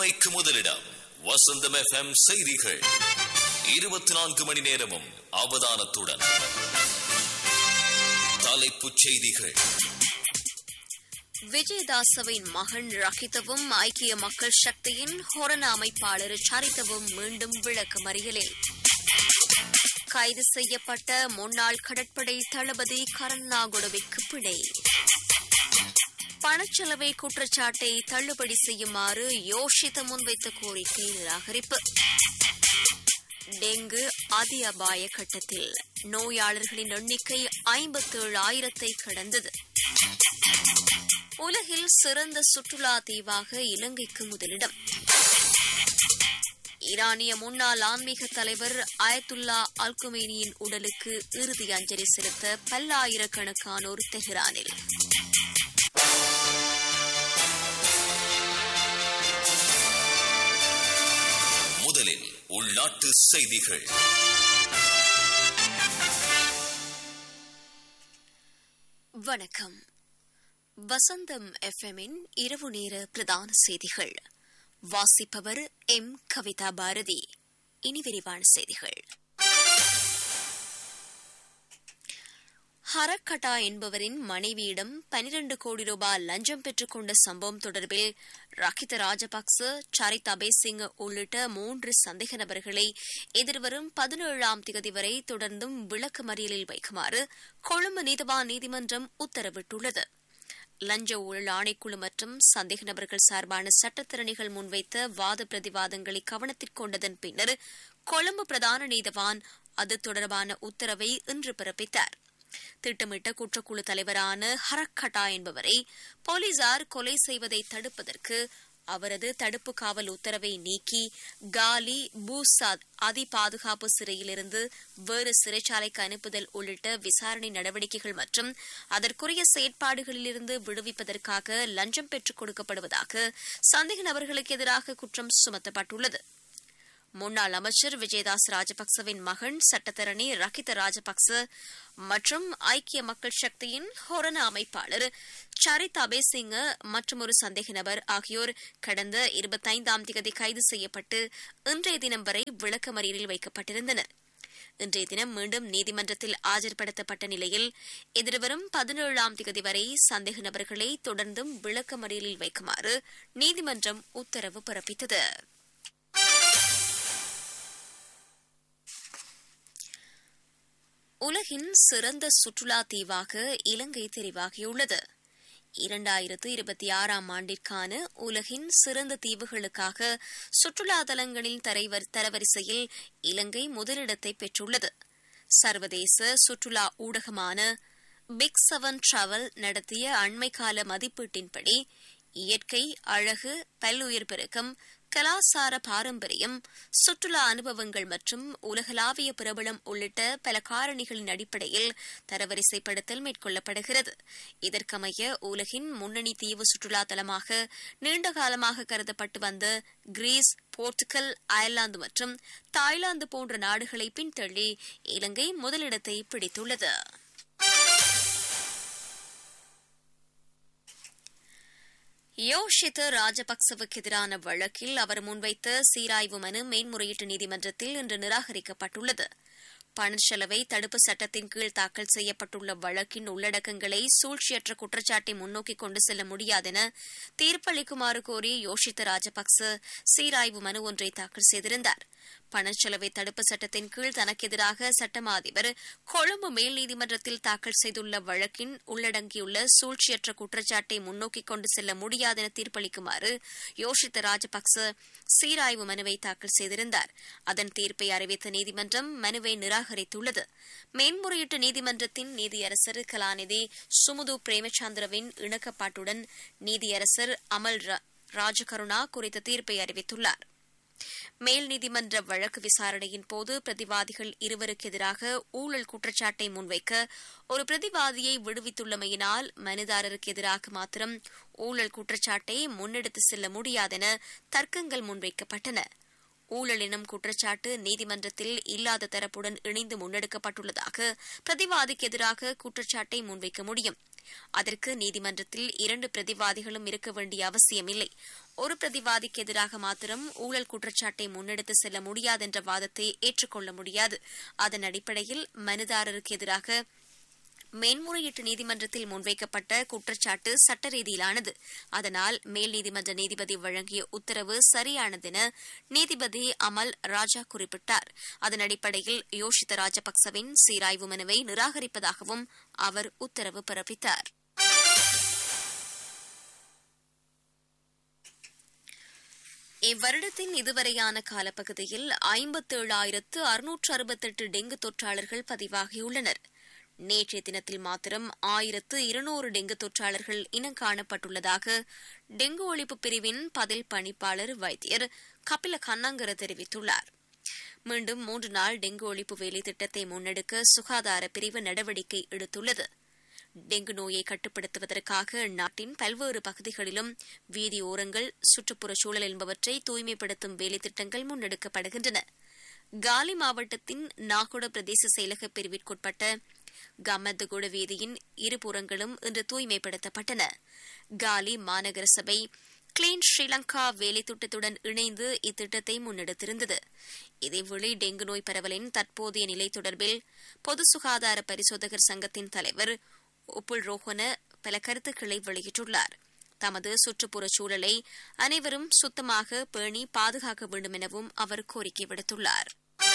உண்மைக்கு முதலிடம் வசந்தம் எஃப்எம் செய்திகள் இருபத்தி நான்கு மணி நேரமும் அவதானத்துடன் தலைப்புச் செய்திகள் விஜயதாசவின் மகன் ரஹிதவும் ஐக்கிய மக்கள் சக்தியின் ஹொரண அமைப்பாளர் சரிதவும் மீண்டும் விளக்கமறியலில் கைது செய்யப்பட்ட முன்னாள் கடற்படை தளபதி கருணாகுடவிற்கு பிணை பணச்செலவை குற்றச்சாட்டை தள்ளுபடி செய்யுமாறு யோசித்த முன்வைத்த கோரிக்கை நிராகரிப்பு டெங்கு அதி அபாய கட்டத்தில் நோயாளர்களின் எண்ணிக்கை ஐம்பத்தேழு ஆயிரத்தை கடந்தது உலகில் சிறந்த சுற்றுலா தீவாக இலங்கைக்கு முதலிடம் ஈரானிய முன்னாள் ஆன்மீக தலைவர் அயத்துல்லா அல்குமேனியின் உடலுக்கு இறுதி அஞ்சலி செலுத்த பல்லாயிரக்கணக்கானோர் தெஹ்ரானில் முதலில் உள்நாட்டு செய்திகள் வணக்கம் வசந்தம் எஃப்எம்மின் இரவு நேர பிரதான செய்திகள் வாசிப்பவர் எம் கவிதா பாரதி இனி விரிவான செய்திகள் ஹரக்கட்டா என்பவரின் மனைவியிடம் பனிரண்டு கோடி ரூபாய் லஞ்சம் பெற்றுக் கொண்ட சம்பவம் தொடர்பில் ரகித ராஜபக்ச சரித் அபேசிங் உள்ளிட்ட மூன்று சந்தேக நபர்களை எதிர்வரும் பதினேழாம் தேதி வரை தொடர்ந்தும் விளக்கமறியலில் வைக்குமாறு கொழும்பு நீதவான் நீதிமன்றம் உத்தரவிட்டுள்ளது லஞ்ச ஊழல் ஆணைக்குழு மற்றும் சந்தேக நபர்கள் சார்பான சட்டத்திறனிகள் முன்வைத்த வாத பிரதிவாதங்களை கவனத்தில் கொண்டதன் பின்னர் கொழும்பு பிரதான நீதவான் அது தொடர்பான உத்தரவை இன்று பிறப்பித்தார் திட்டமிட்ட குற்றக்குழு தலைவரான ஹரக்கட்டா என்பவரை போலீசார் கொலை செய்வதை தடுப்பதற்கு அவரது தடுப்பு காவல் உத்தரவை நீக்கி காலி பூசாத் அதி பாதுகாப்பு சிறையிலிருந்து வேறு சிறைச்சாலைக்கு அனுப்புதல் உள்ளிட்ட விசாரணை நடவடிக்கைகள் மற்றும் அதற்குரிய செயற்பாடுகளிலிருந்து விடுவிப்பதற்காக லஞ்சம் பெற்றுக் கொடுக்கப்படுவதாக சந்தேக நபர்களுக்கு எதிராக குற்றம் சுமத்தப்பட்டுள்ளது முன்னாள் அமைச்சர் விஜயதாஸ் ராஜபக்சவின் மகன் சட்டத்தரணி ரகித ராஜபக்ச மற்றும் ஐக்கிய மக்கள் சக்தியின் ஹொரண அமைப்பாளர் சரித் அபேசிங்க மற்றும் ஒரு சந்தேக நபர் ஆகியோர் கடந்த இருபத்தைந்தாம் தேதி கைது செய்யப்பட்டு இன்றைய தினம் வரை விளக்கமறியலில் வைக்கப்பட்டிருந்தனர் இன்றைய தினம் மீண்டும் நீதிமன்றத்தில் ஆஜர்படுத்தப்பட்ட நிலையில் எதிர்வரும் பதினேழாம் தேதி வரை சந்தேக நபர்களை தொடர்ந்தும் விளக்கமறியலில் வைக்குமாறு நீதிமன்றம் உத்தரவு பிறப்பித்தது உலகின் சிறந்த சுற்றுலா தீவாக இலங்கை தெரிவாகியுள்ளது இரண்டாயிரத்து இருபத்தி ஆறாம் ஆண்டிற்கான உலகின் சிறந்த தீவுகளுக்காக சுற்றுலா தலங்களின் தரவரிசையில் இலங்கை முதலிடத்தை பெற்றுள்ளது சர்வதேச சுற்றுலா ஊடகமான பிக் செவன் டிராவல் நடத்திய அண்மைக்கால மதிப்பீட்டின்படி இயற்கை அழகு பல்லுயிர் பெருக்கம் கலாசார பாரம்பரியம் சுற்றுலா அனுபவங்கள் மற்றும் உலகளாவிய பிரபலம் உள்ளிட்ட பல காரணிகளின் அடிப்படையில் தரவரிசைப்படுத்தல் மேற்கொள்ளப்படுகிறது இதற்கமைய உலகின் முன்னணி தீவு சுற்றுலா தலமாக நீண்ட காலமாக கருதப்பட்டு வந்த கிரீஸ் போர்த்துகல் அயர்லாந்து மற்றும் தாய்லாந்து போன்ற நாடுகளை பின்தள்ளி இலங்கை முதலிடத்தை பிடித்துள்ளது யோஷித் ராஜபக்சவுக்கு எதிரான வழக்கில் அவர் முன்வைத்த சீராய்வு மனு மேன்முறையீட்டு நீதிமன்றத்தில் இன்று நிராகரிக்கப்பட்டுள்ளது பணச்செலவை தடுப்பு சட்டத்தின் கீழ் தாக்கல் செய்யப்பட்டுள்ள வழக்கின் உள்ளடக்கங்களை சூழ்ச்சியற்ற குற்றச்சாட்டை முன்னோக்கி கொண்டு செல்ல முடியாதென தீர்ப்பளிக்குமாறு கோரி யோஷித்த ராஜபக்ச சீராய்வு மனு ஒன்றை தாக்கல் செய்திருந்தார் பணச்செலவை தடுப்பு சட்டத்தின் கீழ் தனக்கு எதிராக சட்டமா அதிபர் கொழும்பு மேல் நீதிமன்றத்தில் தாக்கல் செய்துள்ள வழக்கின் உள்ளடங்கியுள்ள சூழ்ச்சியற்ற குற்றச்சாட்டை முன்னோக்கி கொண்டு செல்ல முடியாதென தீர்ப்பளிக்குமாறு யோஷித்த ராஜபக்ச சீராய்வு மனுவை தாக்கல் செய்திருந்தார் அதன் தீர்ப்பை அறிவித்த நீதிமன்றம் மனுவை நிராகரித்துள்ளது மேன்முறையீட்டு நீதிமன்றத்தின் நீதியரசர் கலாநிதி சுமுது பிரேமச்சந்திரவின் இணக்கப்பாட்டுடன் நீதியரசர் அமல் ராஜகருணா குறித்த தீர்ப்பை அறிவித்துள்ளார் மேல் நீதிமன்ற வழக்கு விசாரணையின் போது பிரதிவாதிகள் இருவருக்கு எதிராக ஊழல் குற்றச்சாட்டை முன்வைக்க ஒரு பிரதிவாதியை விடுவித்துள்ளமையினால் மனுதாரருக்கு எதிராக மாத்திரம் ஊழல் குற்றச்சாட்டை முன்னெடுத்து செல்ல முடியாதென தர்க்கங்கள் முன்வைக்கப்பட்டன ஊழல் எனும் குற்றச்சாட்டு நீதிமன்றத்தில் இல்லாத தரப்புடன் இணைந்து முன்னெடுக்கப்பட்டுள்ளதாக பிரதிவாதிக்கு எதிராக குற்றச்சாட்டை முன்வைக்க முடியும் அதற்கு நீதிமன்றத்தில் இரண்டு பிரதிவாதிகளும் இருக்க வேண்டிய அவசியமில்லை ஒரு பிரதிவாதிக்கு எதிராக மாத்திரம் ஊழல் குற்றச்சாட்டை முன்னெடுத்து செல்ல முடியாதென்ற வாதத்தை ஏற்றுக்கொள்ள முடியாது அதன் அடிப்படையில் மனுதாரருக்கு எதிராக மேன்முறையீட்டு நீதிமன்றத்தில் முன்வைக்கப்பட்ட குற்றச்சாட்டு சட்ட ரீதியிலானது அதனால் மேல் நீதிமன்ற நீதிபதி வழங்கிய உத்தரவு சரியானதென நீதிபதி அமல் ராஜா குறிப்பிட்டார் அதன் அடிப்படையில் யோஷித ராஜபக்சவின் சீராய்வு மனுவை நிராகரிப்பதாகவும் அவர் உத்தரவு பிறப்பித்தார் இவ்வருடத்தின் இதுவரையான காலப்பகுதியில் ஐம்பத்தேழாயிரத்து அறுநூற்று அறுபத்தெட்டு டெங்கு தொற்றாளர்கள் பதிவாகியுள்ளனர் நேற்றைய தினத்தில் மாத்திரம் ஆயிரத்து இருநூறு டெங்கு தொற்றாளர்கள் இனம் காணப்பட்டுள்ளதாக டெங்கு ஒழிப்பு பிரிவின் பதில் பணிப்பாளர் வைத்தியர் கபில கண்ணாங்கர தெரிவித்துள்ளார் மீண்டும் மூன்று நாள் டெங்கு ஒழிப்பு வேலை திட்டத்தை முன்னெடுக்க சுகாதார பிரிவு நடவடிக்கை எடுத்துள்ளது டெங்கு நோயை கட்டுப்படுத்துவதற்காக நாட்டின் பல்வேறு பகுதிகளிலும் வீதி ஓரங்கள் சுற்றுப்புற சூழல் என்பவற்றை தூய்மைப்படுத்தும் வேலைத்திட்டங்கள் முன்னெடுக்கப்படுகின்றன காலி மாவட்டத்தின் நாகொட பிரதேச செயலக பிரிவிற்குட்பட்ட கமத்துகுட வீதியின் இருபுறங்களும் இன்று தூய்மைப்படுத்தப்பட்டன காலி மாநகர சபை கிளீன் ஸ்ரீலங்கா வேலை திட்டத்துடன் இணைந்து இத்திட்டத்தை முன்னெடுத்திருந்தது இதேவேளை டெங்கு நோய் பரவலின் தற்போதைய நிலை தொடர்பில் பொது சுகாதார பரிசோதகர் சங்கத்தின் தலைவர் உப்புல் ரோஹன பல கருத்துக்களை வெளியிட்டுள்ளார் தமது சுற்றுப்புற சூழலை அனைவரும் சுத்தமாக பேணி பாதுகாக்க வேண்டும் எனவும் அவர் கோரிக்கை விடுத்துள்ளார்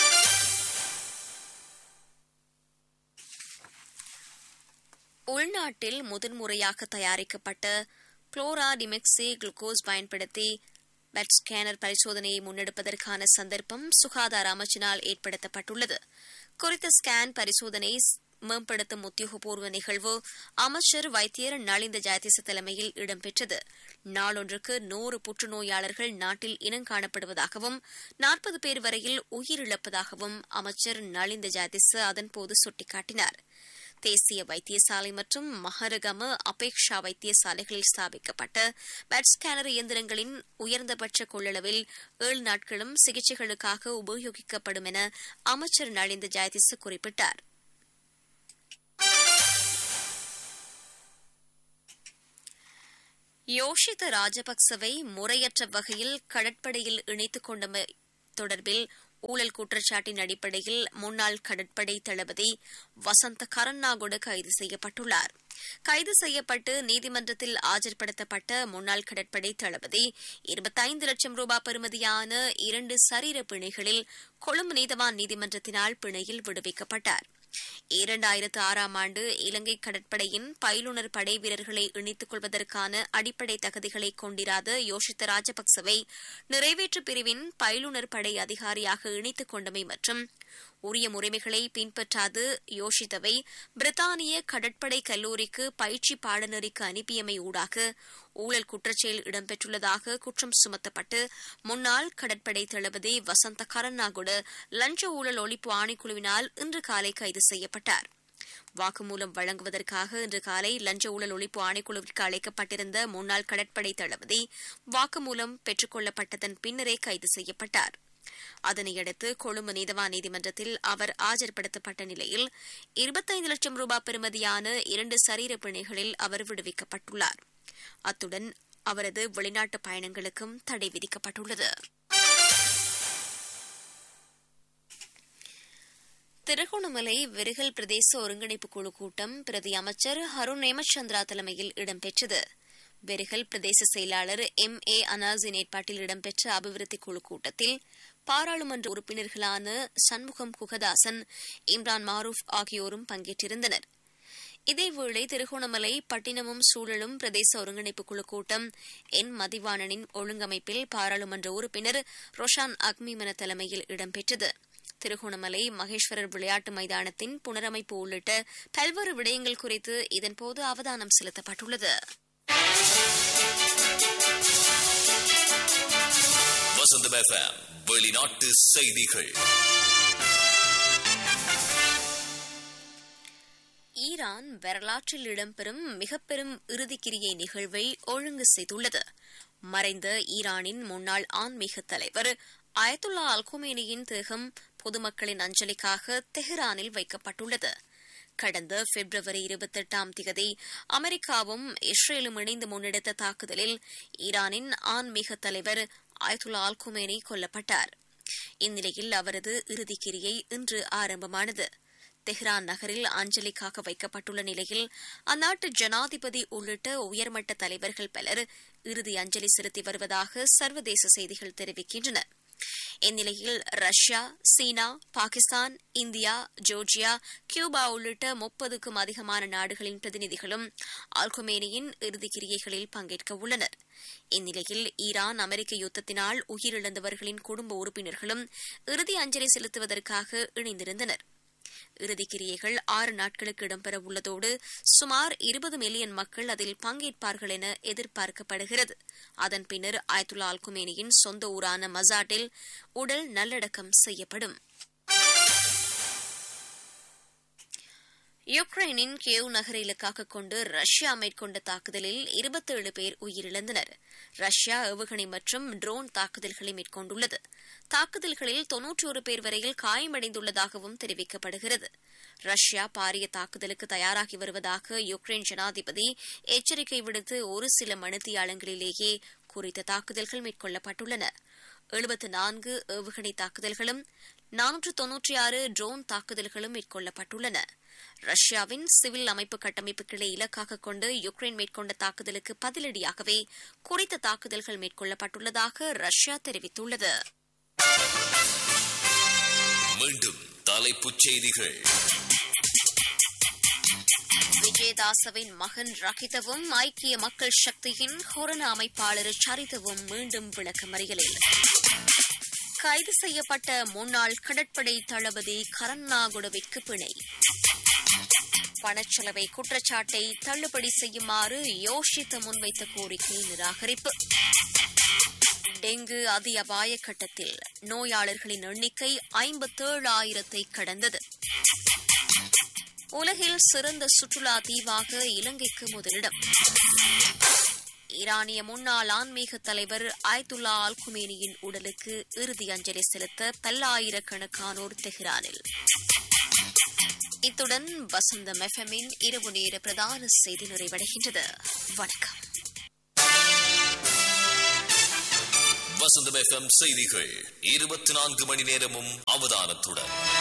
உள்நாட்டில் முதன்முறையாக தயாரிக்கப்பட்ட குளோராடிமெக்சி குளுக்கோஸ் பயன்படுத்தி பெட் ஸ்கேனர் பரிசோதனையை முன்னெடுப்பதற்கான சந்தர்ப்பம் சுகாதார அமைச்சினால் ஏற்படுத்தப்பட்டுள்ளது குறித்த ஸ்கேன் பரிசோதனை மேம்படுத்தும் உத்தியோகபூர்வ நிகழ்வு அமைச்சர் வைத்தியர் நளிந்த ஜெயதிச தலைமையில் இடம்பெற்றது நாளொன்றுக்கு நூறு புற்றுநோயாளர்கள் நாட்டில் இனம் காணப்படுவதாகவும் நாற்பது பேர் வரையில் உயிரிழப்பதாகவும் அமைச்சர் நளிந்த ஜெயதிச அதன்போது சுட்டிக்காட்டினார் தேசிய வைத்தியசாலை மற்றும் மஹரகம அபேக்ஷா வைத்தியசாலைகளில் ஸ்தாபிக்கப்பட்ட பெட் ஸ்கேனர் இயந்திரங்களின் உயர்ந்தபட்ச கொள்ளளவில் ஏழு நாட்களும் சிகிச்சைகளுக்காக உபயோகிக்கப்படும் என அமைச்சர் நளிந்த ஜெயதிச குறிப்பிட்டார் யோஷித ராஜபக்சவை முறையற்ற வகையில் கடற்படையில் இணைத்துக் கொண்டமை தொடர்பில் ஊழல் குற்றச்சாட்டின் அடிப்படையில் முன்னாள் கடற்படை தளபதி வசந்த கரன்னாகுடு கைது செய்யப்பட்டுள்ளார் கைது செய்யப்பட்டு நீதிமன்றத்தில் ஆஜர்படுத்தப்பட்ட முன்னாள் கடற்படை தளபதி இருபத்தைந்து லட்சம் ரூபாய் பெறுமதியான இரண்டு சரீர பிணைகளில் கொழும்பு நீதவான் நீதிமன்றத்தினால் பிணையில் விடுவிக்கப்பட்டார் இரண்டாயிரத்து ஆறாம் ஆண்டு இலங்கை கடற்படையின் பயிலுனர் படை வீரர்களை இணைத்துக் கொள்வதற்கான அடிப்படை தகுதிகளை கொண்டிராத யோஷித்த ராஜபக்சவை நிறைவேற்று பிரிவின் பயிலுனர் படை அதிகாரியாக இணைத்துக் கொண்டமை மற்றும் உரிய முறைமைகளை பின்பற்றாது யோஷித்தவை பிரித்தானிய கடற்படை கல்லூரிக்கு பயிற்சி பாடநெறிக்கு அனுப்பியமை ஊடாக ஊழல் குற்றச்செயல் இடம்பெற்றுள்ளதாக குற்றம் சுமத்தப்பட்டு முன்னாள் கடற்படை தளபதி வசந்த கரன்னாகுடு லஞ்ச ஊழல் ஒழிப்பு ஆணைக்குழுவினால் இன்று காலை கைது செய்யப்பட்டார் வாக்குமூலம் வழங்குவதற்காக இன்று காலை லஞ்ச ஊழல் ஒழிப்பு ஆணைக்குழுவிற்கு அழைக்கப்பட்டிருந்த முன்னாள் கடற்படை தளபதி வாக்குமூலம் பெற்றுக் கொள்ளப்பட்டதன் பின்னரே கைது செய்யப்பட்டார் அதனையடுத்து கொழும்பு நீதவான் நீதிமன்றத்தில் அவர் ஆஜர்படுத்தப்பட்ட நிலையில் இருபத்தைந்து லட்சம் ரூபாய் பெறுமதியான இரண்டு சரீர பிணைகளில் அவர் விடுவிக்கப்பட்டுள்ளார் அத்துடன் அவரது வெளிநாட்டு பயணங்களுக்கும் தடை விதிக்கப்பட்டுள்ளது திருகோணமலை விருகல் பிரதேச ஒருங்கிணைப்பு குழு கூட்டம் பிரதி அமைச்சர் ஹருண் நேமச்சந்திரா தலைமையில் இடம்பெற்றது வெரிகல் பிரதேச செயலாளர் எம் ஏ அனாசின் ஏற்பாட்டில் இடம்பெற்ற அபிவிருத்தி குழு கூட்டத்தில் பாராளுமன்ற உறுப்பினர்களான சண்முகம் குகதாசன் இம்ரான் மாரூப் ஆகியோரும் பங்கேற்றிருந்தனர் இதேவேளை திருகோணமலை பட்டினமும் சூழலும் பிரதேச ஒருங்கிணைப்பு குழு கூட்டம் என் மதிவாணனின் ஒழுங்கமைப்பில் பாராளுமன்ற உறுப்பினர் ரோஷான் அக்மிமன தலைமையில் இடம்பெற்றது திருகோணமலை மகேஸ்வரர் விளையாட்டு மைதானத்தின் புனரமைப்பு உள்ளிட்ட பல்வேறு விடயங்கள் குறித்து இதன்போது அவதானம் செலுத்தப்பட்டுள்ளது வசந்தம் எஃப்எம் வெளிநாட்டு செய்திகள் ஈரான் வரலாற்றில் இடம்பெறும் மிகப்பெரும் இறுதிக்கிரியை நிகழ்வை ஒழுங்கு செய்துள்ளது மறைந்த ஈரானின் முன்னாள் ஆன்மீக தலைவர் அயத்துல்லா அல்குமேனியின் தேகம் பொதுமக்களின் அஞ்சலிக்காக தெஹ்ரானில் வைக்கப்பட்டுள்ளது கடந்த பிப்ரவரி இருபத்தெட்டாம் தேதி அமெரிக்காவும் இஸ்ரேலும் இணைந்து முன்னெடுத்த தாக்குதலில் ஈரானின் ஆன்மீக தலைவர் ஆயத்துல்லா அல் குமேனி கொல்லப்பட்டார் இந்நிலையில் அவரது இறுதிக்கிரியை இன்று ஆரம்பமானது தெஹ்ரான் நகரில் அஞ்சலிக்காக வைக்கப்பட்டுள்ள நிலையில் அந்நாட்டு ஜனாதிபதி உள்ளிட்ட உயர்மட்ட தலைவர்கள் பலர் இறுதி அஞ்சலி செலுத்தி வருவதாக சர்வதேச செய்திகள் தெரிவிக்கின்றன இந்நிலையில் Russia China Pakistan India Georgia Cuba உள்ளிட்ட முப்பதுக்கும் அதிகமான நாடுகளின் பிரதிநிதிகளும் ஆல்கொமேனியின் இறுதிக்கிரியைகளில் பங்கேற்க உள்ளனர் இந்நிலையில் ஈரான் அமெரிக்க யுத்தத்தினால் உயிரிழந்தவர்களின் குடும்ப உறுப்பினர்களும் இறுதி அஞ்சலி செலுத்துவதற்காக இணைந்திருந்தனர் இறுதிக்கிரியைகள் ஆறு நாட்களுக்கு இடம்பெற உள்ளதோடு சுமார் இருபது மில்லியன் மக்கள் அதில் பங்கேற்பார்கள் என எதிர்பார்க்கப்படுகிறது அதன் பின்னர் ஆயத்துல்லா அல் குமேனியின் சொந்த ஊரான மசாட்டில் உடல் நல்லடக்கம் செய்யப்படும் யுக்ரைனின் கேவ் நகரை இலக்காக கொண்டு ரஷ்யா மேற்கொண்ட தாக்குதலில் இருபத்தேழு பேர் உயிரிழந்தனர் ரஷ்யா ஏவுகணை மற்றும் ட்ரோன் தாக்குதல்களை மேற்கொண்டுள்ளது தாக்குதல்களில் தொன்னூற்றொரு பேர் வரையில் காயமடைந்துள்ளதாகவும் தெரிவிக்கப்படுகிறது ரஷ்யா பாரிய தாக்குதலுக்கு தயாராகி வருவதாக யுக்ரைன் ஜனாதிபதி எச்சரிக்கை விடுத்து ஒரு சில மணித்தியாலங்களிலேயே குறித்த தாக்குதல்கள் மேற்கொள்ளப்பட்டுள்ளன எழுபத்து நான்கு ஏவுகணை தாக்குதல்களும் நானூற்று தொன்னூற்றி ஆறு ட்ரோன் தாக்குதல்களும் மேற்கொள்ளப்பட்டுள்ளன ரஷ்யாவின் சிவில் அமைப்பு கட்டமைப்புகளை இலக்காக கொண்டு யுக்ரைன் மேற்கொண்ட தாக்குதலுக்கு பதிலடியாகவே குறித்த தாக்குதல்கள் மேற்கொள்ளப்பட்டுள்ளதாக ரஷ்யா தெரிவித்துள்ளது மீண்டும் தலைப்புச் செய்திகள் விஜயதாசவின் மகன் ரகிதவும் ஐக்கிய மக்கள் சக்தியின் கொரோனா அமைப்பாளர் சரிதவும் மீண்டும் விளக்கமறியலில் கைது செய்யப்பட்ட முன்னாள் கடற்படை தளபதி கரன்னாகுடவிற்கு பிணை பணச்செலவை குற்றச்சாட்டை தள்ளுபடி செய்யுமாறு யோசித்த முன்வைத்த கோரிக்கை நிராகரிப்பு டெங்கு அதி அபாய கட்டத்தில் நோயாளர்களின் எண்ணிக்கை ஐம்பத்தேழு ஆயிரத்தை கடந்தது உலகில் சிறந்த சுற்றுலா தீவாக இலங்கைக்கு முதலிடம் ஈரானிய முன்னாள் ஆன்மீக தலைவர் ஆயத்துல்லா அல் குமேனியின் உடலுக்கு இறுதி அஞ்சலி செலுத்த பல்லாயிரக்கணக்கானோர் தெஹ்ரானில் இத்துடன் வசந்தம் எஃப்எம்மின் இரவு நேர பிரதான செய்தி நிறைவடைகின்றது வணக்கம் வசந்தம் எஃப்எம் செய்திகள் இருபத்தி நான்கு மணி நேரமும் அவதானத்துடன்